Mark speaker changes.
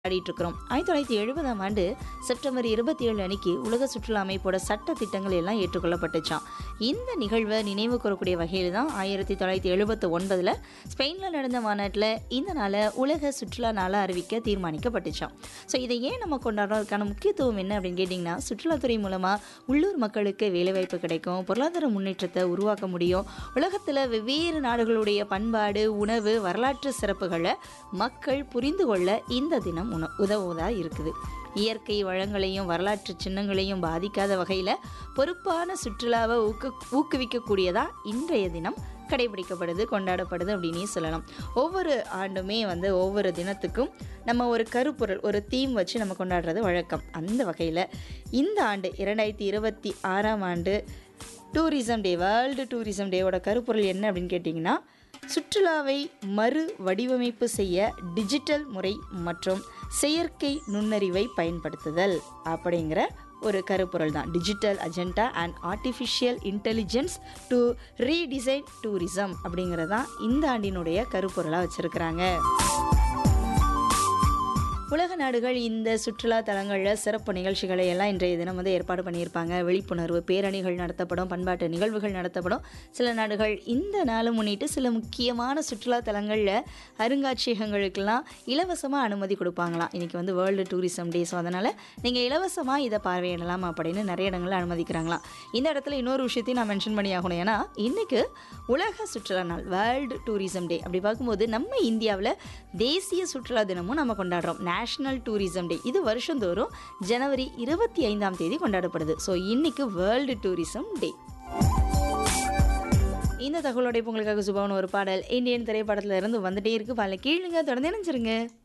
Speaker 1: ஆடிட்டு இருக்கிறோம் ஆயிரத்தி தொள்ளாயிரத்தி எழுபதாம் ஆண்டு செப்டம்பர் இருபத்தி ஏழு அன்னைக்கு உலக சுற்றுலா அமைப்போட சட்ட திட்டங்கள் எல்லாம் ஏற்றுக்கொள்ளப்பட்டுச்சாம் இந்த நிகழ்வை நினைவு கூறக்கூடிய வகையில் தான் ஆயிரத்தி தொள்ளாயிரத்தி எழுபத்தி ஒன்பதில் ஸ்பெயினில் நடந்த மாநாட்டில் இந்த நாளை உலக சுற்றுலா நாளாக அறிவிக்க தீர்மானிக்கப்பட்டுச்சாம் ஸோ இதை ஏன் நம்ம கொண்டாடுறோம் அதுக்கான முக்கியத்துவம் என்ன அப்படின்னு கேட்டிங்கன்னா சுற்றுலாத்துறை மூலமாக உள்ளூர் மக்களுக்கு வேலைவாய்ப்பு கிடைக்கும் பொருளாதார முன்னேற்றத்தை உருவாக்க முடியும் உலகத்தில் வெவ்வேறு நாடுகளுடைய பண்பாடு உணவு வரலாற்று சிறப்புகளை மக்கள் புரிந்து கொள்ள இந்த தினம் உண உதவுவதாக இருக்குது இயற்கை வளங்களையும் வரலாற்று சின்னங்களையும் பாதிக்காத வகையில் பொறுப்பான சுற்றுலாவை ஊக்கு ஊக்குவிக்கக்கூடியதாக இன்றைய தினம் கடைபிடிக்கப்படுது கொண்டாடப்படுது அப்படின்னே சொல்லலாம் ஒவ்வொரு ஆண்டுமே வந்து ஒவ்வொரு தினத்துக்கும் நம்ம ஒரு கருப்பொருள் ஒரு தீம் வச்சு நம்ம கொண்டாடுறது வழக்கம் அந்த வகையில் இந்த ஆண்டு இரண்டாயிரத்தி இருபத்தி ஆறாம் ஆண்டு டூரிசம் டே வேர்ல்டு டூரிசம் டேவோட கருப்பொருள் என்ன அப்படின்னு கேட்டிங்கன்னா சுற்றுலாவை மறு வடிவமைப்பு செய்ய டிஜிட்டல் முறை மற்றும் செயற்கை நுண்ணறிவை பயன்படுத்துதல் அப்படிங்கிற ஒரு கருப்பொருள் தான் digital agenda and artificial intelligence to redesign tourism அப்படிங்கிறது தான் இந்த ஆண்டினுடைய கருப்பொருளாக வச்சுருக்கிறாங்க உலக நாடுகள் இந்த சுற்றுலா தலங்களில் சிறப்பு நிகழ்ச்சிகளை எல்லாம் இன்றைய தினம் வந்து ஏற்பாடு பண்ணியிருப்பாங்க விழிப்புணர்வு பேரணிகள் நடத்தப்படும் பண்பாட்டு நிகழ்வுகள் நடத்தப்படும் சில நாடுகள் இந்த நாளை முன்னிட்டு சில முக்கியமான சுற்றுலா தலங்களில் அருங்காட்சியகங்களுக்கெல்லாம் இலவசமாக அனுமதி கொடுப்பாங்களாம் இன்றைக்கி வந்து வேர்ல்டு டூரிசம் டே ஸோ அதனால் நீங்கள் இலவசமாக இதை பார்வையிடலாம் அப்படின்னு நிறைய இடங்களில் அனுமதிக்கிறாங்களாம் இந்த இடத்துல இன்னொரு விஷயத்தையும் நான் மென்ஷன் பண்ணி ஆகணும் ஏன்னா இன்றைக்கு உலக சுற்றுலா நாள் வேர்ல்டு டூரிசம் டே அப்படி பார்க்கும்போது நம்ம இந்தியாவில் தேசிய சுற்றுலா தினமும் நம்ம கொண்டாடுறோம் நேஷ்னல் டூரிசம் டே இது வருஷந்தோறும் ஜனவரி இருபத்தி ஐந்தாம் தேதி கொண்டாடப்படுது ஸோ இன்னைக்கு வேர்ல்டு டூரிசம் டே இந்த தகவலோட இப்போ உங்களுக்காக சுபாவன ஒரு பாடல் இந்தியன் திரைப்படத்துல இருந்து வந்துட்டே இருக்கு பால கீழுங்க தொடர்ந்து நினைச்சிருங்க